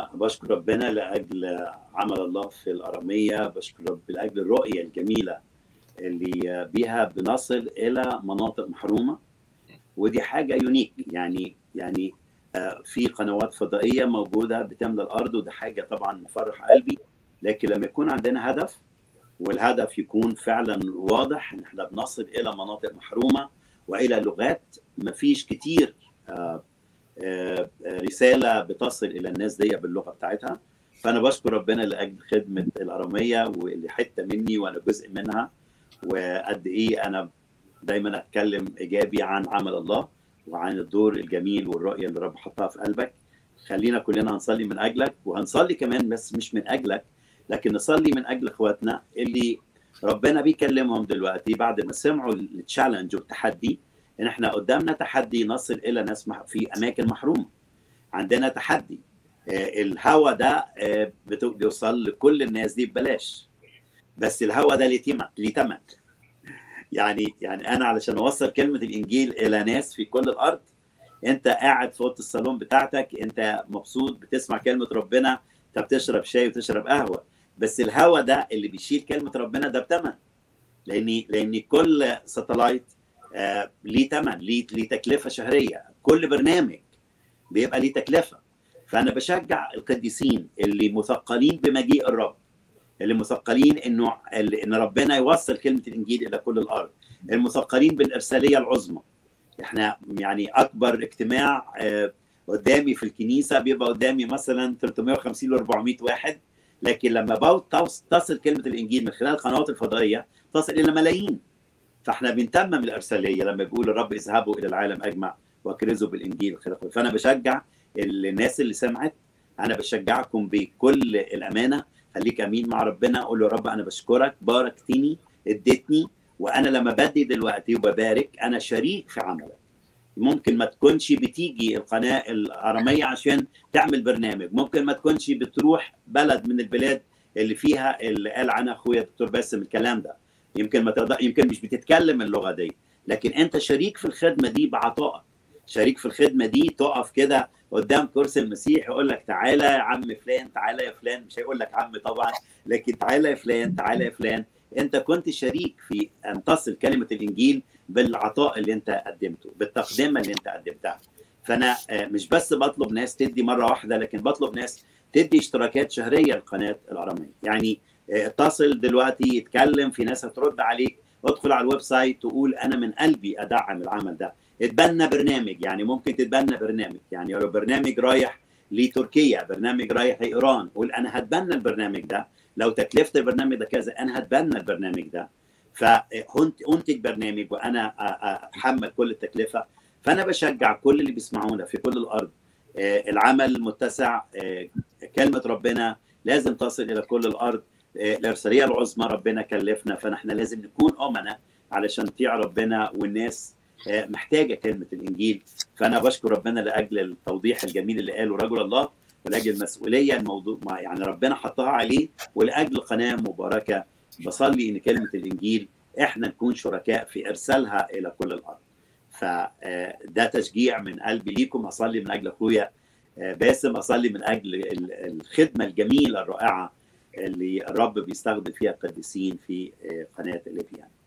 بشكر ربنا لاجل عمل الله في الاراميه بشكر رب لاجل الرؤيه الجميله اللي بيها بنصل الى مناطق محرومه ودي حاجه يونيك يعني يعني في قنوات فضائيه موجوده بتملى الارض وده حاجه طبعا مفرح قلبي لكن لما يكون عندنا هدف والهدف يكون فعلا واضح ان احنا بنصل الى مناطق محرومه والى لغات ما فيش كتير رساله بتصل الى الناس دي باللغه بتاعتها فانا بشكر ربنا لاجل خدمه الاراميه واللي حته مني وانا جزء منها وقد ايه انا دايما اتكلم ايجابي عن عمل الله وعن الدور الجميل والرؤيه اللي رب حطها في قلبك خلينا كلنا هنصلي من اجلك وهنصلي كمان بس مش من اجلك لكن نصلي من اجل اخواتنا اللي ربنا بيكلمهم دلوقتي بعد ما سمعوا التشالنج والتحدي ان احنا قدامنا تحدي نصل الى ناس في اماكن محرومه عندنا تحدي الهوا ده بيوصل لكل الناس دي ببلاش بس الهوا ده ليه ثمن يعني يعني انا علشان اوصل كلمه الانجيل الى ناس في كل الارض انت قاعد في اوضه الصالون بتاعتك انت مبسوط بتسمع كلمه ربنا انت بتشرب شاي وتشرب قهوه بس الهوا ده اللي بيشيل كلمه ربنا ده بثمن لان لان كل ساتلايت آه ليه ثمن ليه ليه تكلفه شهريه كل برنامج بيبقى ليه تكلفه فانا بشجع القديسين اللي مثقلين بمجيء الرب اللي مثقلين انه ان ربنا يوصل كلمه الانجيل الى كل الارض المثقلين بالارساليه العظمى احنا يعني اكبر اجتماع آه قدامي في الكنيسه بيبقى قدامي مثلا 350 ل 400 واحد لكن لما تصل كلمه الانجيل من خلال القنوات الفضائيه تصل الى ملايين فاحنا بنتمم الارساليه لما بيقول الرب اذهبوا الى العالم اجمع واكرزوا بالانجيل فانا بشجع الناس اللي سمعت انا بشجعكم بكل الامانه خليك امين مع ربنا قول له يا رب انا بشكرك باركتني اديتني وانا لما بدي دلوقتي وببارك انا شريك في عملك ممكن ما تكونش بتيجي القناه الاراميه عشان تعمل برنامج ممكن ما تكونش بتروح بلد من البلاد اللي فيها اللي قال عنها اخويا الدكتور باسم الكلام ده يمكن ما تقدر يمكن مش بتتكلم اللغه دي لكن انت شريك في الخدمه دي بعطائك شريك في الخدمه دي تقف كده قدام كرسي المسيح يقول لك تعالى يا عم فلان تعالى يا فلان مش هيقول لك عم طبعا لكن تعالى يا فلان تعالى يا فلان انت كنت شريك في ان تصل كلمه الانجيل بالعطاء اللي انت قدمته بالتقدمه اللي انت قدمتها فانا مش بس بطلب ناس تدي مره واحده لكن بطلب ناس تدي اشتراكات شهريه لقناه الاراميه يعني اتصل دلوقتي يتكلم في ناس هترد عليك ادخل على الويب سايت تقول انا من قلبي ادعم العمل ده اتبنى برنامج يعني ممكن تتبنى برنامج يعني لو برنامج رايح لتركيا برنامج رايح لايران قول انا هتبنى البرنامج ده لو تكلفه البرنامج ده كذا انا هتبنى البرنامج ده فانتج برنامج وانا اتحمل كل التكلفه فانا بشجع كل اللي بيسمعونا في كل الارض العمل متسع كلمه ربنا لازم تصل الى كل الارض الارساليه العظمى ربنا كلفنا فنحن لازم نكون امنا علشان نطيع ربنا والناس محتاجه كلمه الانجيل فانا بشكر ربنا لاجل التوضيح الجميل اللي قاله رجل الله ولاجل المسؤوليه الموضوع يعني ربنا حطها عليه ولاجل قناه مباركه بصلي ان كلمه الانجيل احنا نكون شركاء في ارسالها الى كل الارض فده تشجيع من قلبي ليكم اصلي من اجل اخويا باسم اصلي من اجل الخدمه الجميله الرائعه اللي الرب بيستخدم فيها القديسين في قناه الافيان